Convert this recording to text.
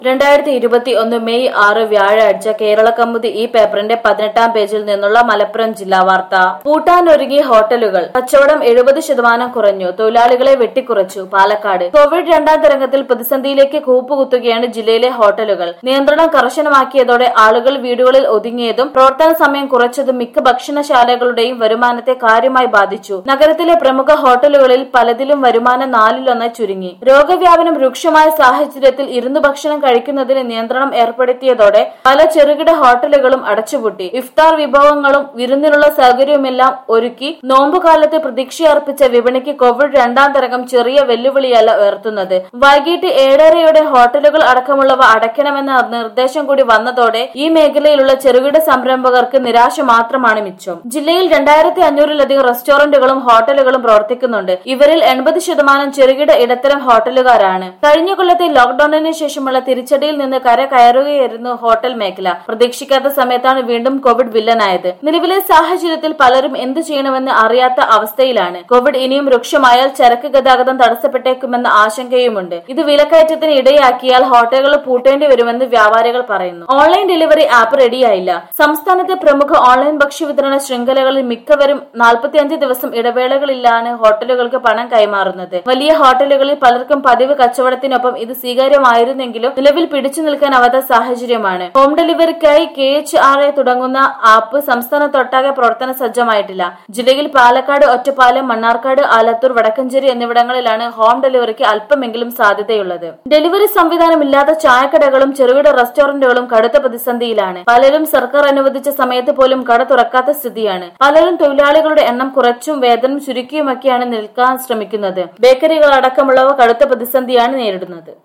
രണ്ടായിരത്തി ഇരുപത്തി ഒന്ന് മെയ് ആറ് വ്യാഴാഴ്ച കേരള കൗമുദി ഈ പേപ്പറിന്റെ പതിനെട്ടാം പേജിൽ നിന്നുള്ള മലപ്പുറം ജില്ലാ വാർത്ത പൂട്ടാനൊരുങ്ങി ഹോട്ടലുകൾ കച്ചവടം എഴുപത് ശതമാനം കുറഞ്ഞു തൊഴിലാളികളെ വെട്ടിക്കുറച്ചു പാലക്കാട് കോവിഡ് രണ്ടാം തരംഗത്തിൽ പ്രതിസന്ധിയിലേക്ക് കൂപ്പുകുത്തുകയാണ് ജില്ലയിലെ ഹോട്ടലുകൾ നിയന്ത്രണം കർശനമാക്കിയതോടെ ആളുകൾ വീടുകളിൽ ഒതുങ്ങിയതും പ്രവർത്തന സമയം കുറച്ചതും മിക്ക ഭക്ഷണശാലകളുടെയും വരുമാനത്തെ കാര്യമായി ബാധിച്ചു നഗരത്തിലെ പ്രമുഖ ഹോട്ടലുകളിൽ പലതിലും വരുമാനം നാലിലൊന്ന് ചുരുങ്ങി രോഗവ്യാപനം രൂക്ഷമായ സാഹചര്യത്തിൽ ഇരുന്ന് ഭക്ഷണം കഴിക്കുന്നതിന് നിയന്ത്രണം ഏർപ്പെടുത്തിയതോടെ പല ചെറുകിട ഹോട്ടലുകളും അടച്ചുപൂട്ടി ഇഫ്താർ വിഭവങ്ങളും വിരുന്നിനുള്ള സൗകര്യവുമെല്ലാം ഒരുക്കി നോമ്പുകാലത്ത് പ്രതീക്ഷയർപ്പിച്ച വിപണിക്ക് കോവിഡ് രണ്ടാം തരംഗം ചെറിയ വെല്ലുവിളിയല്ല ഉയർത്തുന്നത് വൈകിട്ട് ഏഴരയോടെ ഹോട്ടലുകൾ അടക്കമുള്ളവ അടയ്ക്കണമെന്ന നിർദ്ദേശം കൂടി വന്നതോടെ ഈ മേഖലയിലുള്ള ചെറുകിട സംരംഭകർക്ക് നിരാശ മാത്രമാണ് മിച്ചം ജില്ലയിൽ രണ്ടായിരത്തി അഞ്ഞൂറിലധികം റെസ്റ്റോറന്റുകളും ഹോട്ടലുകളും പ്രവർത്തിക്കുന്നുണ്ട് ഇവരിൽ എൺപത് ശതമാനം ചെറുകിട ഇടത്തരം ഹോട്ടലുകാരാണ് കഴിഞ്ഞ കൊല്ലത്തെ ലോക്ഡൌണിന് ശേഷമുള്ള തിരിച്ചടിയിൽ നിന്ന് കര കയറുകയായിരുന്നു ഹോട്ടൽ മേഖല പ്രതീക്ഷിക്കാത്ത സമയത്താണ് വീണ്ടും കോവിഡ് വില്ലനായത് നിലവിലെ സാഹചര്യത്തിൽ പലരും എന്ത് ചെയ്യണമെന്ന് അറിയാത്ത അവസ്ഥയിലാണ് കോവിഡ് ഇനിയും രൂക്ഷമായാൽ ചരക്ക് ഗതാഗതം തടസ്സപ്പെട്ടേക്കുമെന്ന ആശങ്കയുമുണ്ട് ഇത് വിലക്കയറ്റത്തിന് ഇടയാക്കിയാൽ ഹോട്ടലുകൾ പൂട്ടേണ്ടി വരുമെന്ന് വ്യാപാരികൾ പറയുന്നു ഓൺലൈൻ ഡെലിവറി ആപ്പ് റെഡിയായില്ല സംസ്ഥാനത്തെ പ്രമുഖ ഓൺലൈൻ ഭക്ഷ്യവിതരണ ശൃംഖലകളിൽ മിക്കവരും നാൽപ്പത്തിയഞ്ച് ദിവസം ഇടവേളകളിലാണ് ഹോട്ടലുകൾക്ക് പണം കൈമാറുന്നത് വലിയ ഹോട്ടലുകളിൽ പലർക്കും പതിവ് കച്ചവടത്തിനൊപ്പം ഇത് സ്വീകാര്യമായിരുന്നെങ്കിലും നിലവിൽ പിടിച്ചു നിൽക്കാനാവാത്ത സാഹചര്യമാണ് ഹോം ഡെലിവറിക്കായി കെ എച്ച് ആർ എ തുടങ്ങുന്ന ആപ്പ് സംസ്ഥാനത്തൊട്ടാകെ പ്രവർത്തന സജ്ജമായിട്ടില്ല ജില്ലയിൽ പാലക്കാട് ഒറ്റപ്പാലം മണ്ണാർക്കാട് ആലത്തൂർ വടക്കഞ്ചേരി എന്നിവിടങ്ങളിലാണ് ഹോം ഡെലിവറിക്ക് അല്പമെങ്കിലും സാധ്യതയുള്ളത് ഡെലിവറി സംവിധാനമില്ലാത്ത ചായക്കടകളും ചെറുകിട റെസ്റ്റോറന്റുകളും കടുത്ത പ്രതിസന്ധിയിലാണ് പലരും സർക്കാർ അനുവദിച്ച സമയത്ത് പോലും കട തുറക്കാത്ത സ്ഥിതിയാണ് പലരും തൊഴിലാളികളുടെ എണ്ണം കുറച്ചും വേതനം ചുരുക്കിയുമൊക്കെയാണ് നിൽക്കാൻ ശ്രമിക്കുന്നത് ബേക്കറികൾ അടക്കമുള്ളവ കടുത്ത പ്രതിസന്ധിയാണ് നേരിടുന്നത്